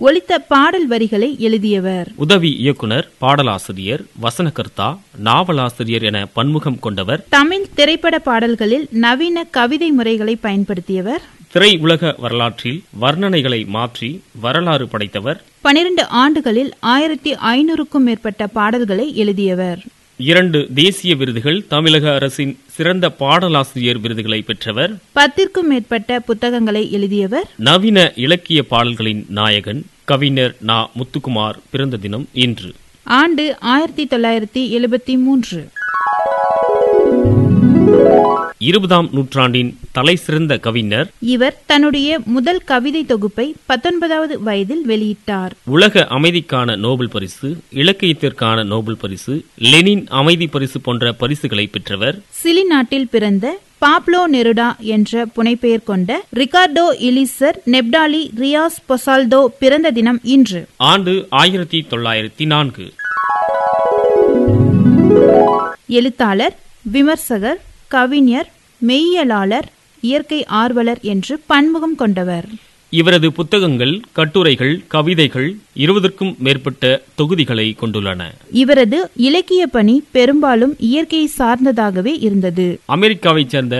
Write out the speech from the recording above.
ஒலித்த பாடல் வரிகளை எழுதியவர் உதவி இயக்குனர் பாடலாசிரியர் வசனகர்த்தா நாவலாசிரியர் என பன்முகம் கொண்டவர் தமிழ் திரைப்பட பாடல்களில் நவீன கவிதை முறைகளை பயன்படுத்தியவர் திரை உலக வரலாற்றில் வர்ணனைகளை மாற்றி வரலாறு படைத்தவர் பனிரெண்டு ஆண்டுகளில் ஆயிரத்தி ஐநூறுக்கும் மேற்பட்ட பாடல்களை எழுதியவர் இரண்டு தேசிய விருதுகள் தமிழக அரசின் சிறந்த பாடலாசிரியர் விருதுகளை பெற்றவர் பத்திற்கும் மேற்பட்ட புத்தகங்களை எழுதியவர் நவீன இலக்கிய பாடல்களின் நாயகன் கவிஞர் நா முத்துக்குமார் பிறந்த தினம் இன்று ஆண்டு ஆயிரத்தி தொள்ளாயிரத்தி எழுபத்தி மூன்று இருபதாம் நூற்றாண்டின் தலைசிறந்த கவிஞர் இவர் தன்னுடைய முதல் கவிதை தொகுப்பை பத்தொன்பதாவது வயதில் வெளியிட்டார் உலக அமைதிக்கான நோபல் பரிசு இலக்கியத்திற்கான நோபல் பரிசு லெனின் அமைதி பரிசு போன்ற பரிசுகளை பெற்றவர் சிலி நாட்டில் பிறந்த பாப்லோ நெருடா என்ற புனைப்பெயர் கொண்ட ரிகார்டோ இலிசர் நெப்டாலி ரியாஸ் பொசால்டோ பிறந்த தினம் இன்று ஆண்டு ஆயிரத்தி தொள்ளாயிரத்தி நான்கு எழுத்தாளர் விமர்சகர் கவிஞர் மெய்யியலாளர் இயற்கை ஆர்வலர் என்று பன்முகம் கொண்டவர் இவரது புத்தகங்கள் கட்டுரைகள் கவிதைகள் இருபதற்கும் மேற்பட்ட தொகுதிகளை கொண்டுள்ளன இவரது இலக்கிய பணி பெரும்பாலும் இயற்கையை சார்ந்ததாகவே இருந்தது அமெரிக்காவைச் சேர்ந்த